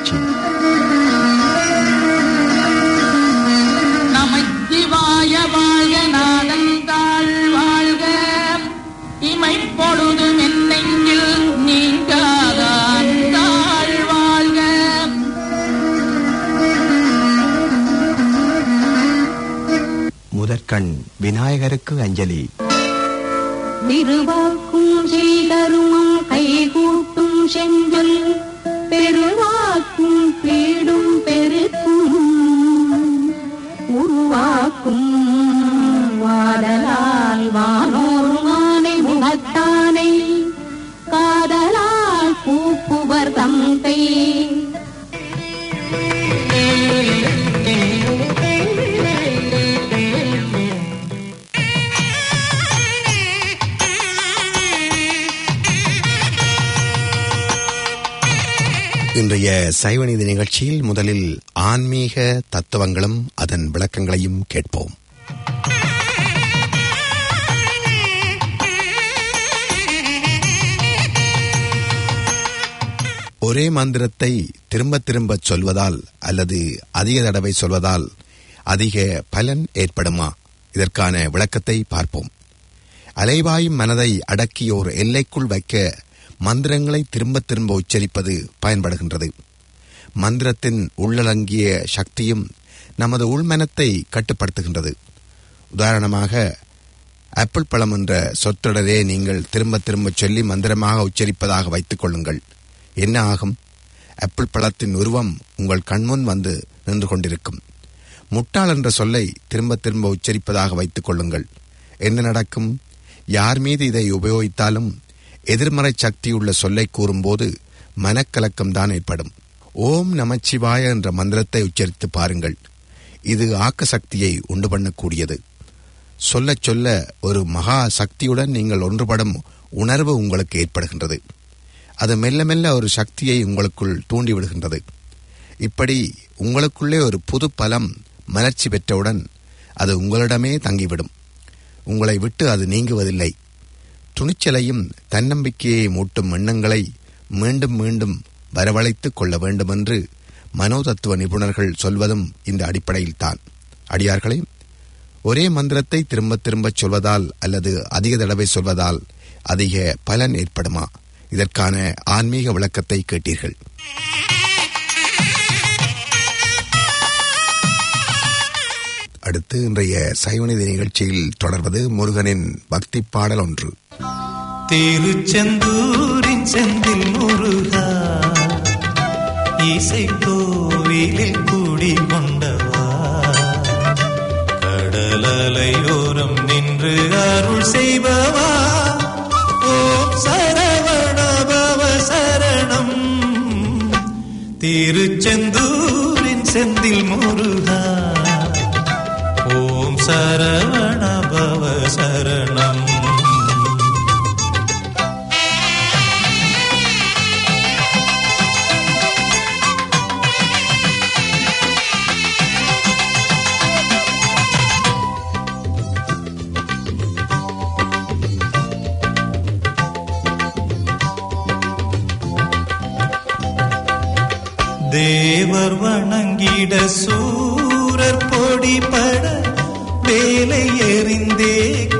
நிகழ்ச்சி நமச்சிவாய வாழ்க நாதந்தாள் வாழ்க இமைப்பொழுதும் என்னெங்கில் நீங்காதான் தாழ் வாழ்க முதற்கண் விநாயகருக்கு அஞ்சலி திருவாக்கும் செய்தருமம் கைகூட்டும் செஞ்சொல் பெருவாக்கும் பீடும் பெருக்கும் உருவாக்கும் வாடலால் வானோர் மானை முகத்தானை காதலால் கூப்புவர் தந்தை இன்றைய சைவநீதி நிகழ்ச்சியில் முதலில் ஆன்மீக தத்துவங்களும் அதன் விளக்கங்களையும் கேட்போம் ஒரே மந்திரத்தை திரும்ப திரும்ப சொல்வதால் அல்லது அதிக தடவை சொல்வதால் அதிக பலன் ஏற்படுமா இதற்கான விளக்கத்தை பார்ப்போம் அலைவாயும் மனதை அடக்கி ஒரு எல்லைக்குள் வைக்க மந்திரங்களை திரும்ப திரும்ப உச்சரிப்பது பயன்படுகின்றது மந்திரத்தின் உள்ளடங்கிய சக்தியும் நமது உள்மனத்தை கட்டுப்படுத்துகின்றது உதாரணமாக ஆப்பிள் பழம் என்ற சொற்றொடரே நீங்கள் திரும்ப திரும்ப சொல்லி மந்திரமாக உச்சரிப்பதாக வைத்துக் கொள்ளுங்கள் என்ன ஆகும் ஆப்பிள் பழத்தின் உருவம் உங்கள் கண்முன் வந்து நின்று கொண்டிருக்கும் முட்டாள் என்ற சொல்லை திரும்ப திரும்ப உச்சரிப்பதாக வைத்துக் கொள்ளுங்கள் என்ன நடக்கும் யார் மீது இதை உபயோகித்தாலும் எதிர்மறை சக்தியுள்ள சொல்லை கூறும்போது மனக்கலக்கம் தான் ஏற்படும் ஓம் நமச்சிவாய என்ற மந்திரத்தை உச்சரித்து பாருங்கள் இது ஆக்க சக்தியை உண்டு பண்ணக்கூடியது சொல்லச் சொல்ல ஒரு மகா சக்தியுடன் நீங்கள் ஒன்றுபடும் உணர்வு உங்களுக்கு ஏற்படுகின்றது அது மெல்ல மெல்ல ஒரு சக்தியை உங்களுக்குள் தூண்டிவிடுகின்றது இப்படி உங்களுக்குள்ளே ஒரு புது பலம் மலர்ச்சி பெற்றவுடன் அது உங்களிடமே தங்கிவிடும் உங்களை விட்டு அது நீங்குவதில்லை துணிச்சலையும் தன்னம்பிக்கையை மூட்டும் எண்ணங்களை மீண்டும் மீண்டும் வரவழைத்துக் கொள்ள வேண்டுமென்று மனோதத்துவ நிபுணர்கள் சொல்வதும் இந்த அடிப்படையில்தான் அடியார்களே ஒரே மந்திரத்தை திரும்ப திரும்பச் சொல்வதால் அல்லது அதிக தடவை சொல்வதால் அதிக பலன் ஏற்படுமா இதற்கான ஆன்மீக விளக்கத்தை கேட்டீர்கள் அடுத்து இன்றைய சைவநிதி நிகழ்ச்சியில் தொடர்வது முருகனின் பக்தி பாடல் ஒன்று திருச்செந்தூரின் செந்தில் முருகா இசை கோவிலில் குடி கொண்டவா கடலலையோரம் நின்று அருள் செய்பவா ஓம் சரவணபவ சரணம் திருச்செந்தூரின் செந்தில் முருகா ஓம் சரவணபவ சரணம் தேவர் வணங்கிட சூரர் பொடிபட வேலை எறிந்தே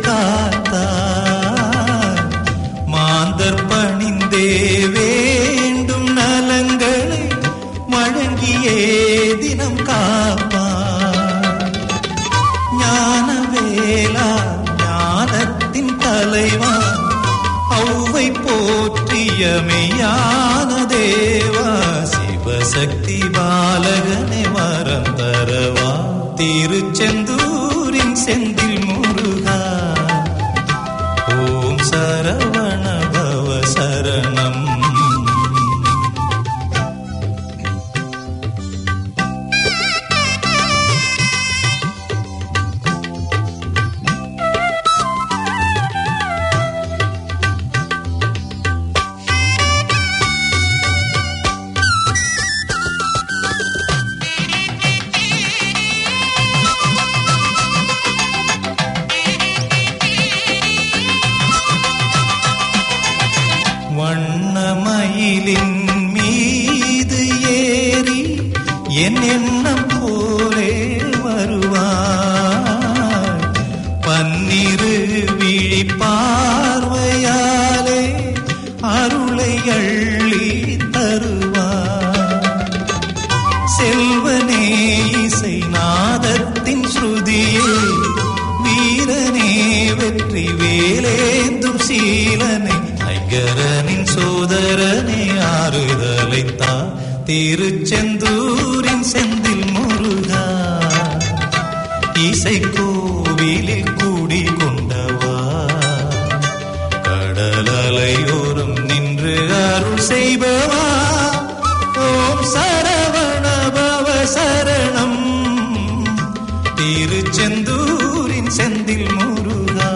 காத்தார் மாந்தர் பணிந்தே வேண்டும் நலங்களை வழங்கியே தினம் காப்பார் ஞான வேலா ஞானத்தின் தலைவா ஔவை போற்றிய மெய்யான தேவா சிவசக்தி பாலகனை வரம் தரவா திருச்செந்தூரின் செந்தில் முருகா ஓம் சரவண பவ சரணம் ஹரிகரனின் சோதரனே ஆறுதலை தா திருச்செந்தூரின் செந்தில் முருகா இசை கோவிலில் கூடி கொண்டவா கடலலையோரம் நின்று அருள் செய்பவா ஓம் சரவண பவ சரணம் திருச்செந்தூரின் செந்தில் முருகா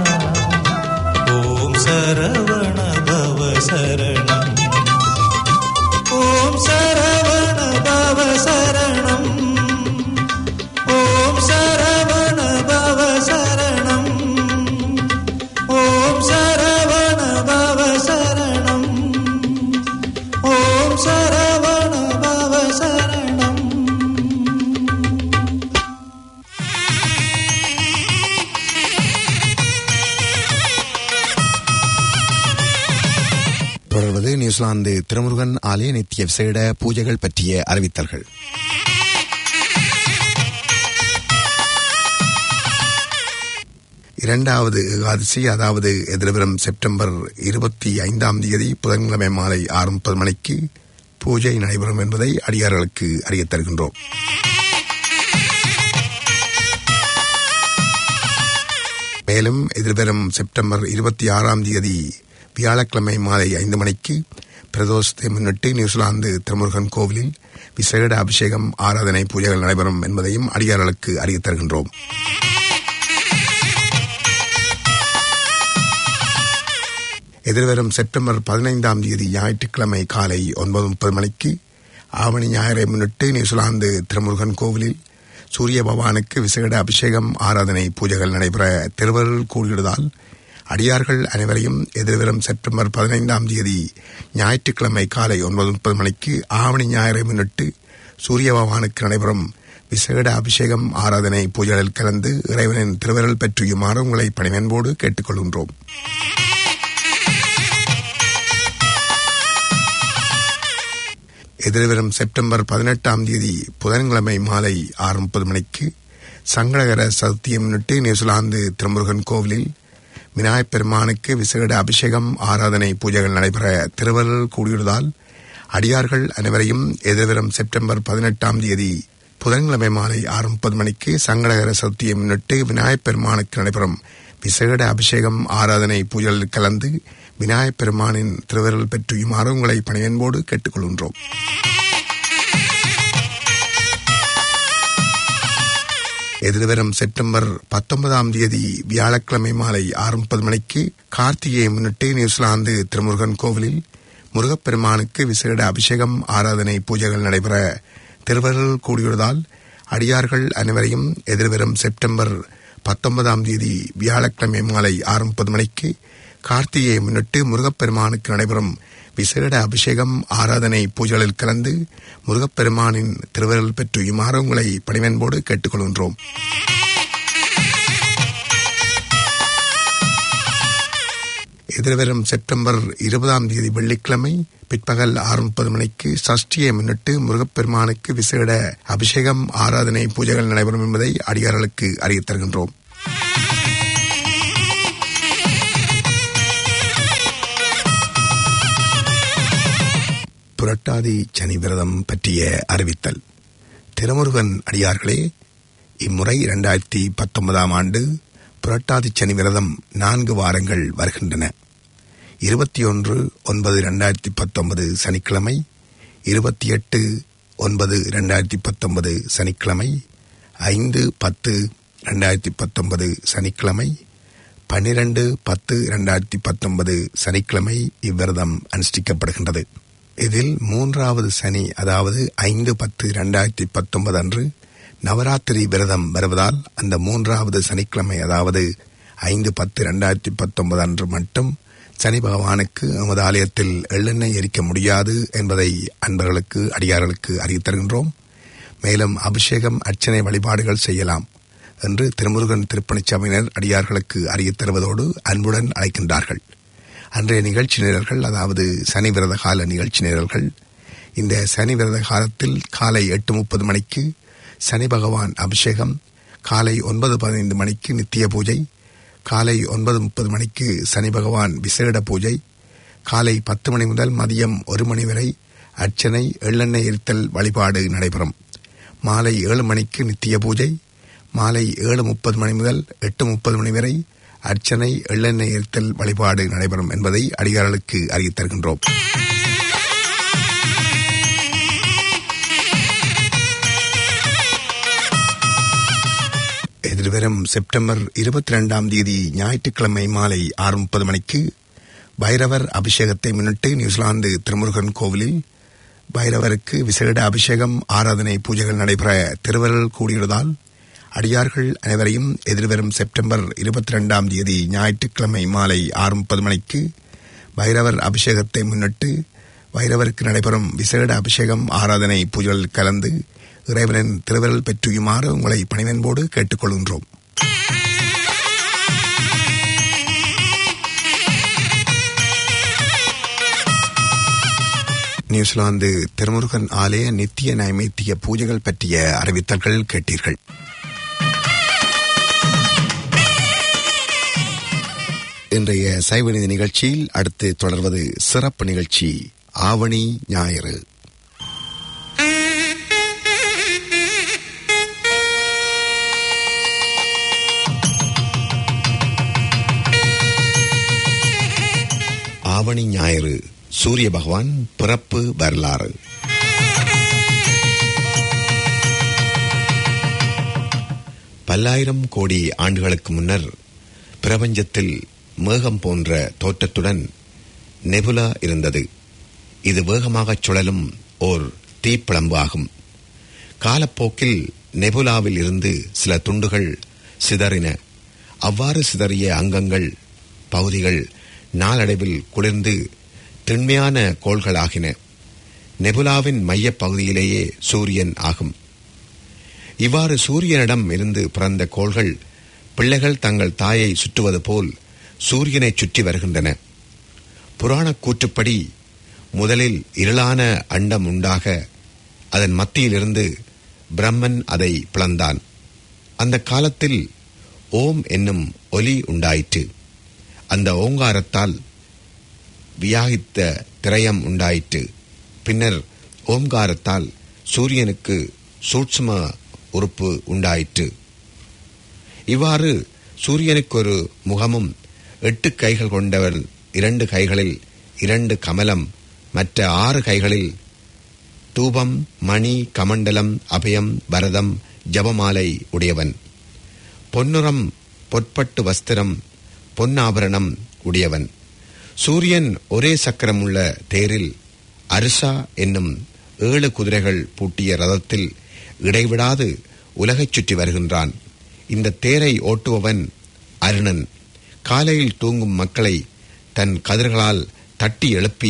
ஓம் சரவண பவ சரணம் ஓம் சரவண பவ சரணம் ஓம் சரவண பவ சரணம் ஓம் சரவண பவ சரணம் ஓம் சரவண பவ சரணம் தொடர்வது நியூசிலாந்து திருமுருகன் ஆலய நித்திய விசேட பூஜைகள் பற்றிய அறிவித்தல்கள் இரண்டாவது ஏகாதசி அதாவது எதிர்வரும் செப்டம்பர் இருபத்தி ஐந்தாம் தேதி புதன்கிழமை மாலை ஆறு முப்பது மணிக்கு பூஜை நடைபெறும் என்பதை அடியார்களுக்கு அறியத் தருகின்றோம் மேலும் எதிர்வரும் செப்டம்பர் இருபத்தி ஆறாம் தேதி வியாழக்கிழமை மாலை ஐந்து மணிக்கு பிரதோஷத்தை முன்னிட்டு நியூசிலாந்து திருமுருகன் கோவிலில் விசேட அபிஷேகம் ஆராதனை பூஜைகள் நடைபெறும் என்பதையும் அடியார்களுக்கு அறியத் தருகின்றோம் எதிர்வரும் செப்டம்பர் பதினைந்தாம் தேதி ஞாயிற்றுக்கிழமை காலை ஒன்பது முப்பது மணிக்கு ஆவணி ஞாயிறை முன்னிட்டு நியூசிலாந்து திருமுருகன் கோவிலில் சூரிய பகவானுக்கு விசேட அபிஷேகம் ஆராதனை பூஜைகள் நடைபெற திருவருள் கூடியுள்ளதால் அடியார்கள் அனைவரையும் எதிர்வரும் செப்டம்பர் பதினைந்தாம் தேதி ஞாயிற்றுக்கிழமை காலை ஒன்பது முப்பது மணிக்கு ஆவணி ஞாயிறை முன்னிட்டு சூரிய பகவானுக்கு நடைபெறும் விசேட அபிஷேகம் ஆராதனை பூஜைகளில் கலந்து இறைவனின் திருவருள் பெற்றியுமாறு உங்களை பணிவன்போடு கேட்டுக்கொள்கின்றோம் எதிர்வரும் செப்டம்பர் பதினெட்டாம் தேதி புதன்கிழமை மாலை ஆறு முப்பது மணிக்கு சங்கடகர சதுர்த்தியை முன்னிட்டு நியூசிலாந்து திருமுருகன் கோவிலில் விநாயகப் பெருமானுக்கு விசேட அபிஷேகம் ஆராதனை பூஜைகள் நடைபெற திருவருள் கூடியுள்ளதால் அடியார்கள் அனைவரையும் எதிர்வரும் செப்டம்பர் பதினெட்டாம் தேதி புதன்கிழமை மாலை ஆறு முப்பது மணிக்கு சங்கடகர சதுர்த்தியை முன்னிட்டு விநாயகப் பெருமானுக்கு நடைபெறும் விசேட அபிஷேகம் ஆராதனை பூஜைகளில் கலந்து விநாயகப் பெருமானின் திருவருள் பெற்றியுமாறு உங்களை பணியன்போடு கேட்டுக்கொள்கின்றோம் எதிர்வரும் செப்டம்பர் பத்தொன்பதாம் தேதி வியாழக்கிழமை மாலை ஆறு முப்பது மணிக்கு கார்த்திகையை முன்னிட்டு நியூசிலாந்து திருமுருகன் கோவிலில் முருகப்பெருமானுக்கு விசேட அபிஷேகம் ஆராதனை பூஜைகள் நடைபெற திருவருள் கூடியுள்ளதால் அடியார்கள் அனைவரையும் எதிர்வரும் செப்டம்பர் பத்தொன்பதாம் தேதி வியாழக்கிழமை மாலை ஆறு முப்பது மணிக்கு கார்த்திகையை முன்னிட்டு முருகப்பெருமானுக்கு நடைபெறும் விசேட அபிஷேகம் ஆராதனை பூஜைகளில் கலந்து முருகப்பெருமானின் திருவருள் பெற்றுயுமாறு உங்களை பணிவன்போடு கேட்டுக்கொள்கின்றோம் எதிர்வரும் செப்டம்பர் இருபதாம் தேதி வெள்ளிக்கிழமை பிற்பகல் ஆறு முப்பது மணிக்கு சஷ்டியை முன்னிட்டு முருகப்பெருமானுக்கு விசேட அபிஷேகம் ஆராதனை பூஜைகள் நடைபெறும் என்பதை அடியார்களுக்கு அறியத் தருகின்றோம் புரட்டாதி சனி விரதம் பற்றிய அறிவித்தல் திருமுருகன் அடியார்களே இம்முறை இரண்டாயிரத்தி பத்தொன்பதாம் ஆண்டு புரட்டாதி சனி விரதம் நான்கு வாரங்கள் வருகின்றன இருபத்தி ஒன்று ஒன்பது இரண்டாயிரத்தி பத்தொன்பது சனிக்கிழமை இருபத்தி எட்டு ஒன்பது இரண்டாயிரத்தி பத்தொன்பது சனிக்கிழமை ஐந்து பத்து ரெண்டாயிரத்தி பத்தொன்பது சனிக்கிழமை பன்னிரண்டு பத்து இரண்டாயிரத்தி பத்தொன்பது சனிக்கிழமை இவ்விரதம் அனுஷ்டிக்கப்படுகின்றது இதில் மூன்றாவது சனி அதாவது ஐந்து பத்து இரண்டாயிரத்தி பத்தொன்பது அன்று நவராத்திரி விரதம் வருவதால் அந்த மூன்றாவது சனிக்கிழமை அதாவது ஐந்து பத்து இரண்டாயிரத்தி பத்தொன்பது அன்று மட்டும் சனி பகவானுக்கு நமது ஆலயத்தில் எள்ளெண்ணெய் எரிக்க முடியாது என்பதை அன்பர்களுக்கு அடியார்களுக்கு அறிவித் தருகின்றோம் மேலும் அபிஷேகம் அர்ச்சனை வழிபாடுகள் செய்யலாம் என்று திருமுருகன் திருப்பணிச் சபையினர் அடியார்களுக்கு அறியத் தருவதோடு அன்புடன் அழைக்கின்றார்கள் அன்றைய நிகழ்ச்சி நிரல்கள் அதாவது சனி விரத கால நிகழ்ச்சி நிரல்கள் இந்த சனி விரத காலத்தில் காலை எட்டு முப்பது மணிக்கு சனி பகவான் அபிஷேகம் காலை ஒன்பது பதினைந்து மணிக்கு நித்திய பூஜை காலை ஒன்பது முப்பது மணிக்கு சனி பகவான் விசேட பூஜை காலை பத்து மணி முதல் மதியம் ஒரு மணி வரை அர்ச்சனை எள்ளெண்ணெய் எரித்தல் வழிபாடு நடைபெறும் மாலை ஏழு மணிக்கு நித்திய பூஜை மாலை ஏழு முப்பது மணி முதல் எட்டு முப்பது மணி வரை அர்ச்சனை எள்ளெண்ணெய் எரித்தல் வழிபாடு நடைபெறும் என்பதை அடியார்களுக்கு அறிவித் தருகின்றோம் எதிர்வரும் செப்டம்பர் இருபத்தி ரெண்டாம் தேதி ஞாயிற்றுக்கிழமை மாலை ஆறு முப்பது மணிக்கு பைரவர் அபிஷேகத்தை முன்னிட்டு நியூசிலாந்து திருமுருகன் கோவிலில் பைரவருக்கு விசேட அபிஷேகம் ஆராதனை பூஜைகள் நடைபெற திருவருள் கூடியுள்ளதால் அடியார்கள் அனைவரையும் எதிர்வரும் செப்டம்பர் இருபத்தி ரெண்டாம் தேதி ஞாயிற்றுக்கிழமை மாலை ஆறு முப்பது மணிக்கு பைரவர் அபிஷேகத்தை முன்னிட்டு பைரவருக்கு நடைபெறும் விசேட அபிஷேகம் ஆராதனை பூஜைகளில் கலந்து இறைவனின் திருவருள் பெற்றுயுமாறு உங்களை பணிவன்போடு கேட்டுக்கொள்கின்றோம் நியூசிலாந்து திருமுருகன் ஆலய நித்திய நைமித்திய பூஜைகள் பற்றிய அறிவித்தல்கள் கேட்டீர்கள் இன்றைய சைவநிதி நிகழ்ச்சியில் அடுத்து தொடர்வது சிறப்பு நிகழ்ச்சி ஆவணி ஞாயிறு ஆவணி ஞாயிறு சூரிய பகவான் பிறப்பு வரலாறு பல்லாயிரம் கோடி ஆண்டுகளுக்கு முன்னர் பிரபஞ்சத்தில் மேகம் போன்ற தோற்றத்துடன் நெபுலா இருந்தது இது வேகமாகச் சுழலும் ஓர் தீப்பிழம்பு ஆகும் காலப்போக்கில் நெபுலாவில் இருந்து சில துண்டுகள் சிதறின அவ்வாறு சிதறிய அங்கங்கள் பகுதிகள் நாளடைவில் குளிர்ந்து திண்மையான கோள்களாகின நெபுலாவின் மையப் பகுதியிலேயே சூரியன் ஆகும் இவ்வாறு சூரியனிடம் இருந்து பிறந்த கோள்கள் பிள்ளைகள் தங்கள் தாயை சுற்றுவது போல் சூரியனை சுற்றி வருகின்றன புராணக் கூற்றுப்படி முதலில் இருளான அண்டம் உண்டாக அதன் மத்தியிலிருந்து பிரம்மன் அதை பிளந்தான் அந்த காலத்தில் ஓம் என்னும் ஒலி உண்டாயிற்று அந்த ஓங்காரத்தால் வியாகித்த திரயம் உண்டாயிற்று பின்னர் ஓம்காரத்தால் சூரியனுக்கு சூட்சும உறுப்பு உண்டாயிற்று இவ்வாறு சூரியனுக்கு ஒரு முகமும் எட்டு கைகள் கொண்டவன் இரண்டு கைகளில் இரண்டு கமலம் மற்ற ஆறு கைகளில் தூபம் மணி கமண்டலம் அபயம் பரதம் ஜபமாலை உடையவன் பொன்னுரம் பொற்பட்டு வஸ்திரம் பொன்னாபரணம் உடையவன் சூரியன் ஒரே சக்கரம் உள்ள தேரில் அரிசா என்னும் ஏழு குதிரைகள் பூட்டிய ரதத்தில் இடைவிடாது உலகைச் சுற்றி வருகின்றான் இந்த தேரை ஓட்டுபவன் அருணன் காலையில் தூங்கும் மக்களை தன் கதிர்களால் தட்டி எழுப்பி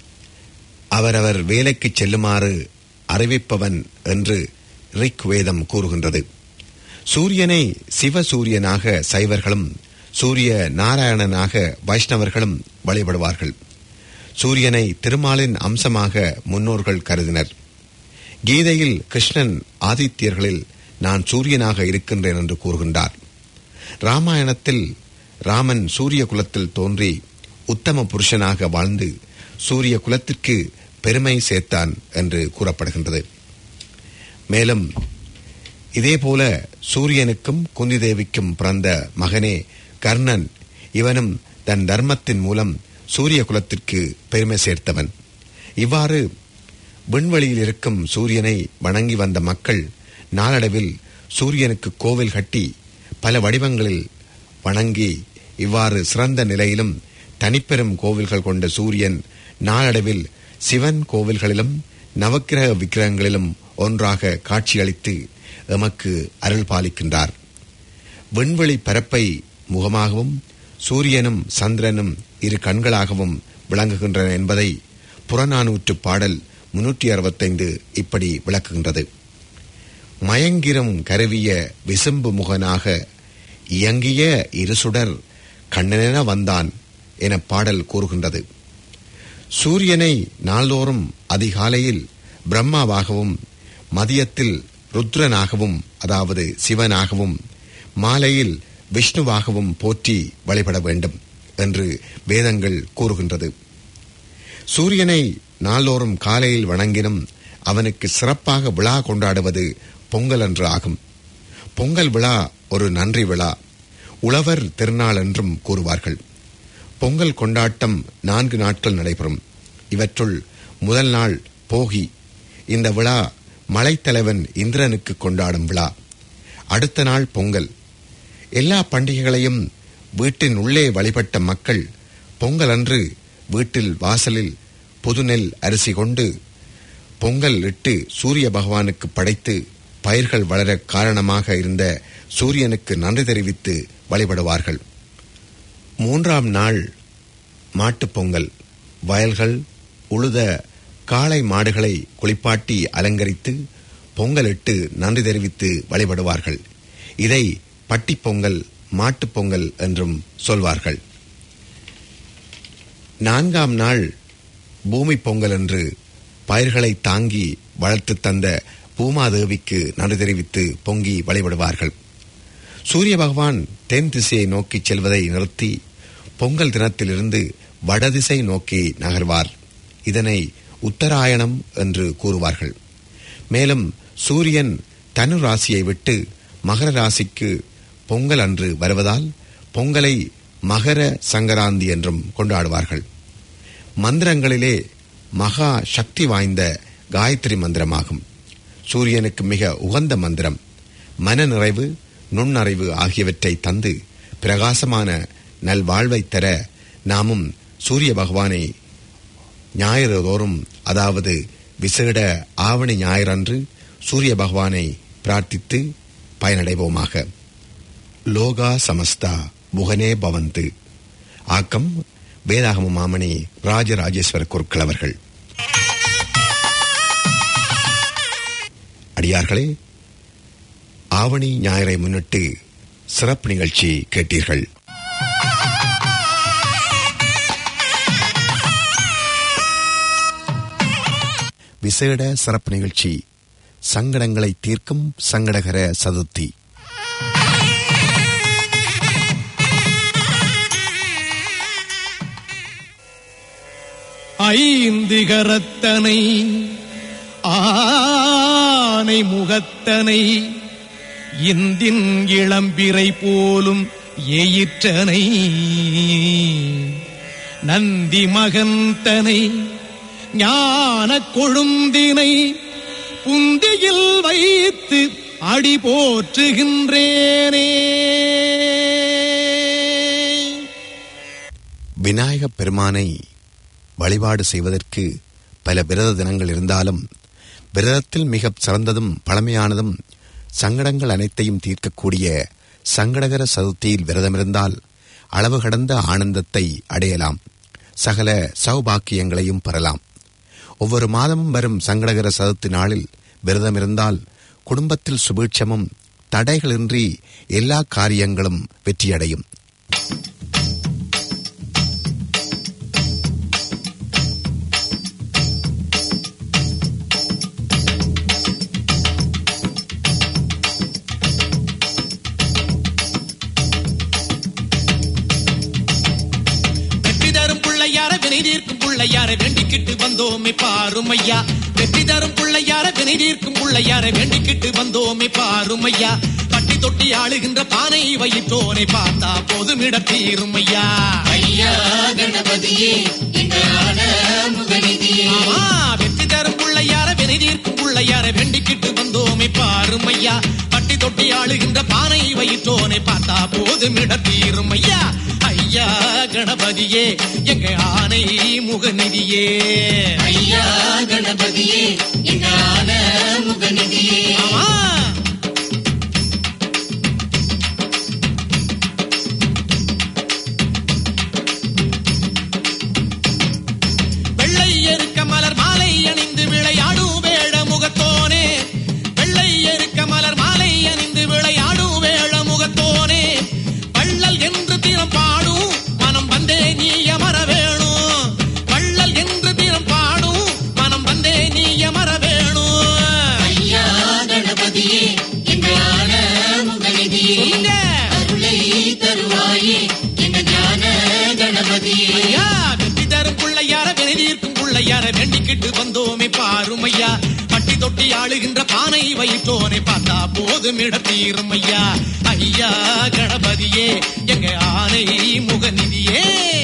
அவரவர் வேலைக்குச் செல்லுமாறு அறிவிப்பவன் என்று ரிக் வேதம் கூறுகின்றது சூரியனை சிவசூரியனாக சைவர்களும் சூரிய நாராயணனாக வைஷ்ணவர்களும் வழிபடுவார்கள் சூரியனை திருமாலின் அம்சமாக முன்னோர்கள் கருதினர் கீதையில் கிருஷ்ணன் ஆதித்யர்களில் நான் சூரியனாக இருக்கின்றேன் என்று கூறுகின்றார் ராமாயணத்தில் ராமன் சூரிய குலத்தில் தோன்றி உத்தம புருஷனாக வாழ்ந்து சூரிய குலத்திற்கு பெருமை சேர்த்தான் என்று கூறப்படுகின்றது மேலும் இதேபோல சூரியனுக்கும் குந்தி தேவிக்கும் பிறந்த மகனே கர்ணன் இவனும் தன் தர்மத்தின் மூலம் சூரிய குலத்திற்கு பெருமை சேர்த்தவன் இவ்வாறு விண்வெளியில் இருக்கும் சூரியனை வணங்கி வந்த மக்கள் நாளடைவில் சூரியனுக்கு கோவில் கட்டி பல வடிவங்களில் வணங்கி இவ்வாறு சிறந்த நிலையிலும் தனிப்பெரும் கோவில்கள் கொண்ட சூரியன் நாளடைவில் சிவன் கோவில்களிலும் நவக்கிரக விக்கிரகங்களிலும் ஒன்றாக காட்சியளித்து எமக்கு அருள் பாலிக்கின்றார் விண்வெளி பரப்பை முகமாகவும் சூரியனும் சந்திரனும் இரு கண்களாகவும் விளங்குகின்றன என்பதை புறநானூற்று பாடல் முன்னூற்றி அறுபத்தைந்து இப்படி விளக்குகின்றது மயங்கிரும் கருவிய விசும்பு முகனாக இயங்கிய இருசுடர் கண்ணனென வந்தான் என பாடல் கூறுகின்றது சூரியனை நாள்தோறும் அதிகாலையில் பிரம்மாவாகவும் மதியத்தில் ருத்ரனாகவும் அதாவது சிவனாகவும் மாலையில் விஷ்ணுவாகவும் போற்றி வழிபட வேண்டும் என்று வேதங்கள் கூறுகின்றது சூரியனை நாள்தோறும் காலையில் வணங்கினும் அவனுக்கு சிறப்பாக விழா கொண்டாடுவது பொங்கல் என்று ஆகும் பொங்கல் விழா ஒரு நன்றி விழா உழவர் திருநாள் என்றும் கூறுவார்கள் பொங்கல் கொண்டாட்டம் நான்கு நாட்கள் நடைபெறும் இவற்றுள் முதல் நாள் போகி இந்த விழா மலைத்தலைவன் இந்திரனுக்கு கொண்டாடும் விழா அடுத்த நாள் பொங்கல் எல்லா பண்டிகைகளையும் வீட்டின் உள்ளே வழிபட்ட மக்கள் பொங்கல் அன்று வீட்டில் வாசலில் புதுநெல் அரிசி கொண்டு பொங்கல் இட்டு சூரிய பகவானுக்கு படைத்து பயிர்கள் வளர காரணமாக இருந்த சூரியனுக்கு நன்றி தெரிவித்து வழிபடுவார்கள் மூன்றாம் நாள் மாட்டுப் பொங்கல் வயல்கள் உழுத காளை மாடுகளை குளிப்பாட்டி அலங்கரித்து பொங்கலிட்டு நன்றி தெரிவித்து வழிபடுவார்கள் இதை பட்டிப் பொங்கல் மாட்டுப் பொங்கல் என்றும் சொல்வார்கள் நான்காம் நாள் பூமி பொங்கல் என்று பயிர்களை தாங்கி வளர்த்து தந்த பூமாதேவிக்கு நன்றி தெரிவித்து பொங்கி வழிபடுவார்கள் சூரிய பகவான் தென் திசையை நோக்கி செல்வதை நிறுத்தி பொங்கல் தினத்திலிருந்து வடதிசை நோக்கி நகர்வார் இதனை உத்தராயணம் என்று கூறுவார்கள் மேலும் சூரியன் தனு ராசியை விட்டு மகர ராசிக்கு பொங்கல் அன்று வருவதால் பொங்கலை மகர சங்கராந்தி என்றும் கொண்டாடுவார்கள் மந்திரங்களிலே மகா சக்தி வாய்ந்த காயத்ரி மந்திரமாகும் சூரியனுக்கு மிக உகந்த மந்திரம் மன நிறைவு நுண்ணறிவு ஆகியவற்றை தந்து பிரகாசமான நல்வாழ்வை தர நாமும் சூரிய பகவானை ஞாயிறு தோறும் அதாவது விசேட ஆவணி ஞாயிறன்று சூரிய பகவானை பிரார்த்தித்து பயனடைவோமாக லோகா சமஸ்தா புகனே பவந்து ஆக்கம் வேதாகம மாமணி ராஜராஜேஸ்வர குருக்கள் அவர்கள் அடியார்களே ஆவணி ஞாயிறை முன்னிட்டு சிறப்பு நிகழ்ச்சி கேட்டீர்கள் விசேட சிறப்பு நிகழ்ச்சி சங்கடங்களை தீர்க்கும் சங்கடகர சதுர்த்தி ஐந்து கரத்தனை ஆனை முகத்தனை இந்தின் இளம்பிறை போலும் எயிற்றனை நந்தி மகந்தனை ஞான கொழுந்தினை புந்தியில் வைத்து அடி போற்றுகின்றேனே விநாயகப் பெருமானை வழிபாடு செய்வதற்கு பல விரத தினங்கள் இருந்தாலும் விரதத்தில் மிகச் சிறந்ததும் பழமையானதும் சங்கடங்கள் அனைத்தையும் தீர்க்கக்கூடிய சங்கடகர சதுர்த்தியில் விரதமிருந்தால் அளவு கடந்த ஆனந்தத்தை அடையலாம் சகல சௌபாக்கியங்களையும் பெறலாம் ஒவ்வொரு மாதமும் வரும் சங்கடகர சதுர்த்தி நாளில் விரதமிருந்தால் குடும்பத்தில் சுபீட்சமும் தடைகளின்றி எல்லா காரியங்களும் வெற்றியடையும் வெற்றி தரும் பிள்ளையார வினை தீர்க்கும் பிள்ளையார வேண்டிக்கிட்டு வந்தோமே பாருமையா வெற்றி தரும் பிள்ளையார வினை தீர்க்கும் பிள்ளையார வேண்டிக்கிட்டு வந்தோமே பாருமையா பட்டி தொட்டி ஆளுகின்ற பானை வயிற்றோனை பார்த்தா போதும் இடத்தீருமையா ஐயா கணபதியே ஆமா வெற்றி தரும் பிள்ளையார வினை தீர்க்கும் பிள்ளையார வேண்டிக்கிட்டு வந்தோமே பாருமையா பட்டி தொட்டி ஆளுகின்ற பானை வயிற்றோனை பார்த்தா போதும் இடத்தீருமையா ஐயா கணபதியே எங்க ஆனை முகநிதியே ஐயா கணபதியே எங்க ஆன முகநிதியே ஆமா வெள்ளை எருக்க மலர் மாலை அணிந்து விளையாடும் வேட முகத்தோனே வெள்ளை எருக்க மலர் மாலை அணிந்து விளையாடும் வேட முகத்தோனே வள்ளல் என்று தினம் பாடும் மனம் வந்தே நீ அமர வேணும் வள்ளல் என்று தினம் பாடும் மனம் வந்தே நீ அமர வேணும் ஐயா கணபதியே எங்களான முகநிதியே அருளை தருவாயே எங்க ஞான கணபதியே ஐயா வெற்றி தரும் பிள்ளையார வினை தீர்க்கும் பிள்ளையார வேண்டிக்கிட்டு வந்தோமே பாருமையா பட்டி தொட்டி ஆளுகின்ற பானை வயிற்றோனை பார்த்தா போதும் இடத்தீரும் ஐயா ஐயா கணபதியே எங்க ஆனை முகநிதியே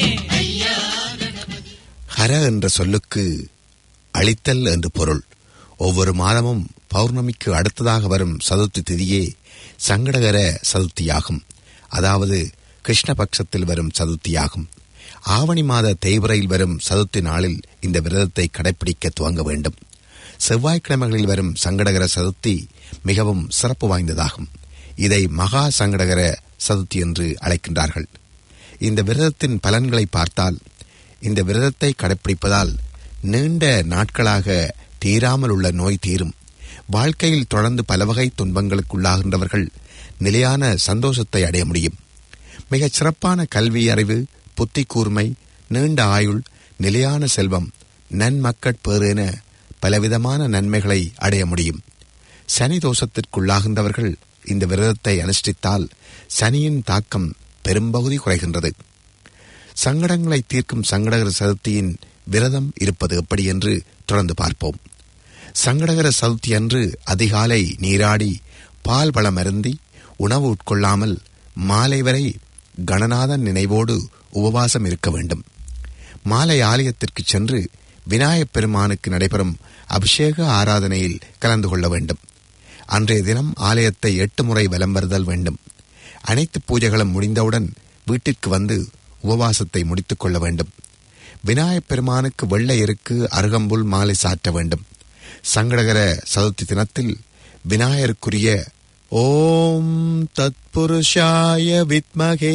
ஹர என்ற சொல்லுக்கு அழித்தல் என்று பொருள் ஒவ்வொரு மாதமும் பௌர்ணமிக்கு அடுத்ததாக வரும் சதுர்த்தி திதியே சங்கடகர சதுர்த்தியாகும் அதாவது கிருஷ்ணபக்ஷத்தில் வரும் சதுர்த்தியாகும் ஆவணி மாத தேய்பிரையில் வரும் சதுர்த்தி நாளில் இந்த விரதத்தை கடைபிடிக்க துவங்க வேண்டும் செவ்வாய்க்கிழமைகளில் வரும் சங்கடகர சதுர்த்தி மிகவும் சிறப்பு வாய்ந்ததாகும் இதை மகா சங்கடகர சதுர்த்தி என்று அழைக்கின்றார்கள் இந்த விரதத்தின் பலன்களை பார்த்தால் இந்த விரதத்தை கடைப்பிடிப்பதால் நீண்ட நாட்களாக தீராமல் உள்ள நோய் தீரும் வாழ்க்கையில் தொடர்ந்து பல வகை துன்பங்களுக்குள்ளாகின்றவர்கள் நிலையான சந்தோஷத்தை அடைய முடியும் மிகச் சிறப்பான கல்வி அறிவு புத்தி கூர்மை நீண்ட ஆயுள் நிலையான செல்வம் நன்மக்கட் பேறு என பலவிதமான நன்மைகளை அடைய முடியும் சனி தோஷத்திற்குள்ளாகின்றவர்கள் இந்த விரதத்தை அனுஷ்டித்தால் சனியின் தாக்கம் பெரும்பகுதி குறைகின்றது சங்கடங்களை தீர்க்கும் சங்கடகர சதுர்த்தியின் விரதம் இருப்பது எப்படி என்று தொடர்ந்து பார்ப்போம் சங்கடகர சதுர்த்தி அன்று அதிகாலை நீராடி பால் பழம் அருந்தி உணவு உட்கொள்ளாமல் மாலை வரை கணநாதன் நினைவோடு உபவாசம் இருக்க வேண்டும் மாலை ஆலயத்திற்கு சென்று விநாயகப் பெருமானுக்கு நடைபெறும் அபிஷேக ஆராதனையில் கலந்து கொள்ள வேண்டும் அன்றைய தினம் ஆலயத்தை எட்டு முறை வலம் வருதல் வேண்டும் அனைத்து பூஜைகளும் முடிந்தவுடன் வீட்டிற்கு வந்து உபவாசத்தை முடித்துக் கொள்ள வேண்டும் விநாயகப் பெருமானுக்கு வெள்ளை எருக்கு அருகம்புல் மாலை சாற்ற வேண்டும் சங்கடகர சதுர்த்தி தினத்தில் விநாயகருக்குரிய ஓம் தத்புருஷாய வித்மகே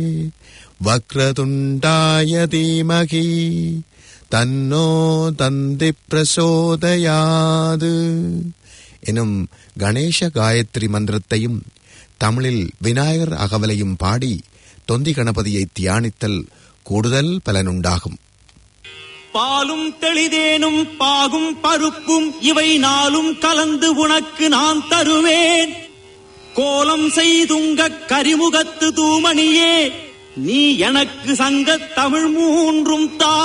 வக்ரதுண்டாய தீமகி தன்னோ தந்தி பிரசோதயாது எனும் கணேச காயத்ரி மந்திரத்தையும் தமிழில் விநாயகர் அகவலையும் பாடி தொந்தி கணபதியை தியானித்தல் கூடுதல் பலனுண்டாகும் பாலும் தெளிதேனும் பாகும் பருப்பும் இவை நாளும் கலந்து உனக்கு நான் தருவேன் கோலம் செய்துங்க கரிமுகத்து தூமணியே நீ எனக்கு சங்கத் தமிழ் மூன்றும் தா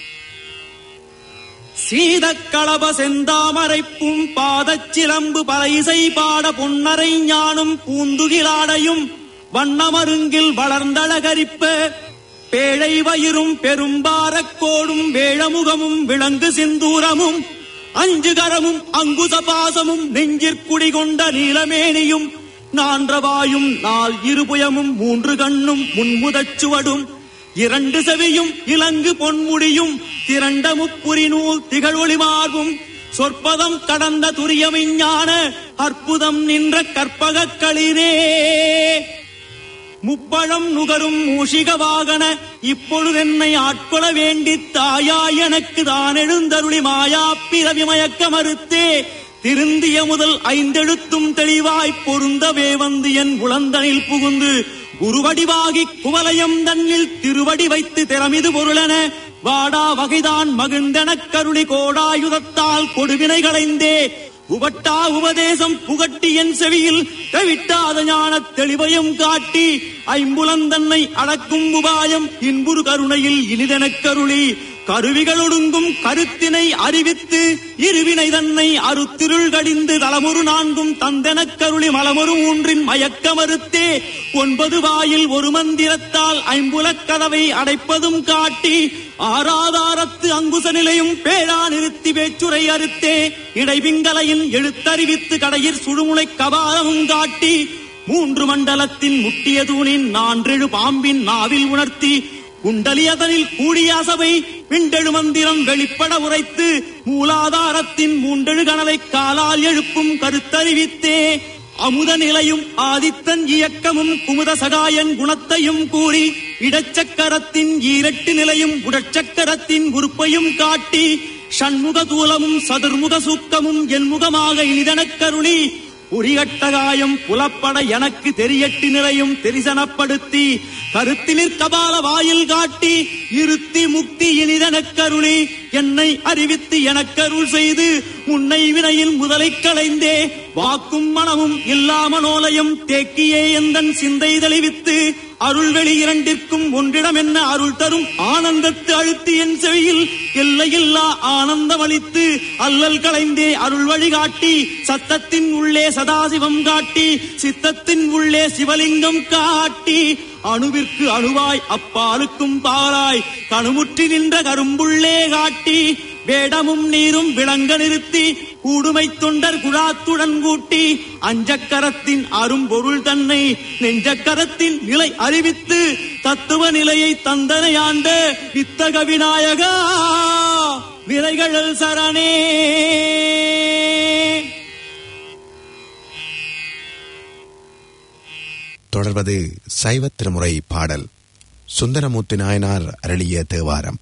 சீதக்களப செந்தாமரைப்பும் பாதச் சிலம்பு பல இசை பாட பொன்னரை ஞானும் பூந்துகிலாடையும் வண்ணமருங்கில் வளர்ந்தழகரிப்ப பேழை வயிறும் பெரும்பாரக்கோடும் வேழமுகமும் விளங்கு சிந்தூரமும் அஞ்சுகரமும் அங்குச பாசமும் நெஞ்சிற்குடி கொண்ட நீலமேனியும் நான்றவாயும் நால் இருபுயமும் மூன்று கண்ணும் முன்முதச்சுவடும் இரண்டு செவியும் இலங்கு பொன்முடியும் திரண்ட முப்புரி நூல் திகழொளி மார்பும் சொற்பதம் கடந்த துரிய விஞ்ஞான அற்புதம் நின்ற கற்பகக் களிரே முப்பழம் நுகரும் மூஷிக வாகன இப்பொழுதென்னை ஆட்கொள்ள வேண்டித் தாயா எனக்கு தான் எழுந்தருளி மாயா பிறவி மயக்க மறுத்தே திருந்திய முதல் ஐந்தெழுத்தும் தெளிவாய்ப் பொருந்தவே வந்து என் உளந்தனில் புகுந்து குருவடிவாகி குவலயம் தன்னில் திருவடி வைத்து திறமிது பொருளென வாடா வகைதான் மகிழ்ந்தெனக் கருளி கோடாயுதத்தால் கொடுவினை களைந்தே உபட்டா உபதேசம் புகட்டி என் செவியில் தவிட்டாத ஞானத் தெளிவையும் காட்டி ஐம்புலந்தன்னை அடக்கும் உபாயம் இன்புறு கருணையில் இனிதெனக் கருளி கருவிகளொடுங்கும் கருத்தினை அறிவித்து இருவினை தன்னை அருத்திருள் கடிந்து தலமுறு நான்கும் தந்தெனக் கருளி மலமொரு மூன்றின் மயக்க மறுத்தே ஒன்பது வாயில் ஒரு மந்திரத்தால் ஐம்புலக் கதவை அடைப்பதும் காட்டி ஆராதாரத்து அங்குச நிலையும் பேரா நிறுத்தி வேச்சுரை அறுத்தே இடைவிங்கலையின் எழுத்தறிவித்து கடையிற் சுழுமுனை கபாலமும் காட்டி மூன்று மண்டலத்தின் முட்டிய தூணின் நான்றெழு பாம்பின் நாவில் உணர்த்தி குண்டலியதனில் கூடிய அசபை விண்டெழு மந்திரம் வெளிப்பட உரைத்து மூலாதாரத்தின் மூண்டெழு கனலை காலால் எழுப்பும் கருத்தறிவித்தே அமுத நிலையும் ஆதித்தன் இயக்கமும் குமுத சகாயன் குணத்தையும் கூறி இடச்சக்கரத்தின் ஈரட்டு நிலையும் உடற்சக்கரத்தின் உறுப்பையும் காட்டி ஷண்முக தூலமும் சதுர்முக சூக்கமும் என் முகமாக இனிதனக் கருளி உரியட்டகாயம் புலப்பட எனக்கு தெரியட்டு நிலையும் தெரிசனப்படுத்தி கருத்திலிற் கபால வாயில் காட்டி இருத்தி முக்தி இனிதனக் கருளி என்னை அறிவித்து எனக்கருள் செய்து முன்னை வினையில் முதலை களைந்தே வாக்கும் மனமும் இல்லாமனோலயம் தேக்கியே எந்தன் சிந்தை தெளிவித்து அருள்வெளி இரண்டிற்கும் ஒன்றிடம் என்ன அருள் தரும் ஆனந்தத்து அழுத்தி என் செவியில் எல்லையில்லா ஆனந்தம் அளித்து அல்லல் களைந்தே அருள் வழிகாட்டி சத்தத்தின் உள்ளே சதாசிவம் காட்டி சித்தத்தின் உள்ளே சிவலிங்கம் காட்டி அணுவிற்கு அணுவாய் அப்பாலுக்கும் பாலாய் கணுமுற்றி நின்ற கரும்புள்ளே காட்டி வேடமும் நீரும் விளங்க நிறுத்தி கூடுமை தொண்டர் குழாத்துடன் கூட்டி அஞ்சக்கரத்தின் அரும்பொருள் தன்னை நெஞ்சக்கரத்தின் நிலை அறிவித்து தத்துவ நிலையை தந்தனை ஆண்ட வித்தக விநாயகா விரைகழல் சரணே தொடர்வது சைவ திருமுறை பாடல் சுந்தரமூர்த்தி நாயனார் அருளிய தேவாரம்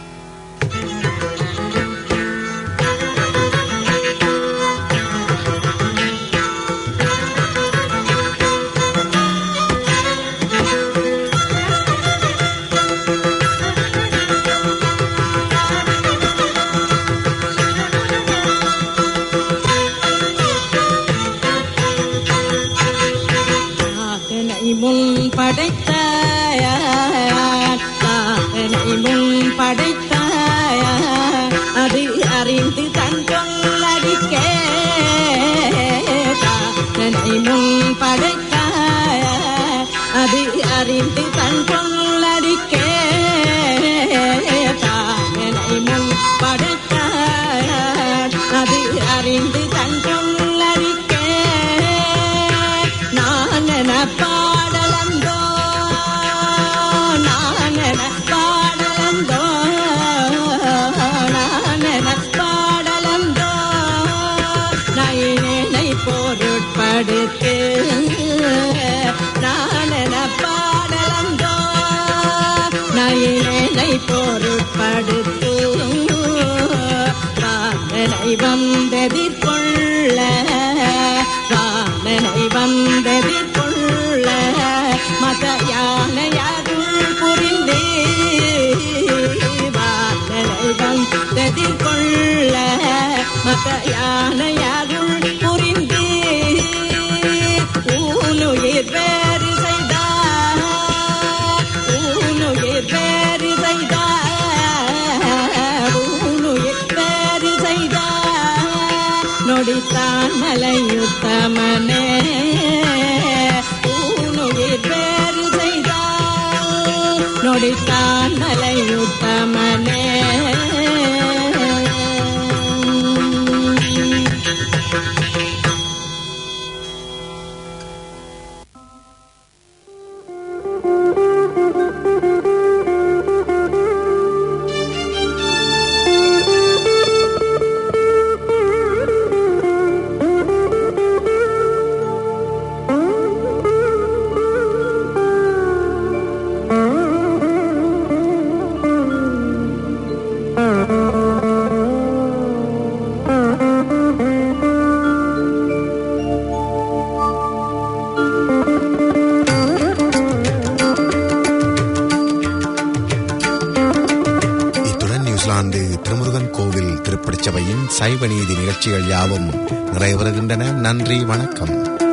தாகனை முன் படைத்தாய தாகனை முன் படைத்தாய அது அறிந்து தன் சொல்லடிக்க தாகனை முன் படைத்தாய அது அறிந்து தன் சொல்லடிக்க தாகனை முன் படைத்தாய அது அறிந்து தன் சொல்லடிக்க நானன பாடலந்தோ நானன பாடலந்தோ நானன பாடலந்தோ நயினை பொருட்படுத்து நானன பாடலந்தோ நயினை பொருட்படுத்து வானனை வந்ததிற்கொள்ள வானனை வந்ததிற்கொள்ள மத யானையருள் புரிந்தே வானனை வந்ததிற்கொள்ள மத யானையருள் புரிந்தே ஊனுயிர் வேறு செய்தார் ஊனுயிர் வேறு செய்தார் ஊனுயிர் வேறு செய்தார் நொடித்தான் மலையுத்தமனே ஊனுயிர் வேறு செய்தார் நொடித்தான் மலையுத்தமனே இத்துடன் நியூசிலாந்து திருமுருகன் கோவில் திருப்படிச் சபையின் சைவ நீதி நிகழ்ச்சிகள் யாவும் நிறைவு பெறுகின்றன நன்றி வணக்கம்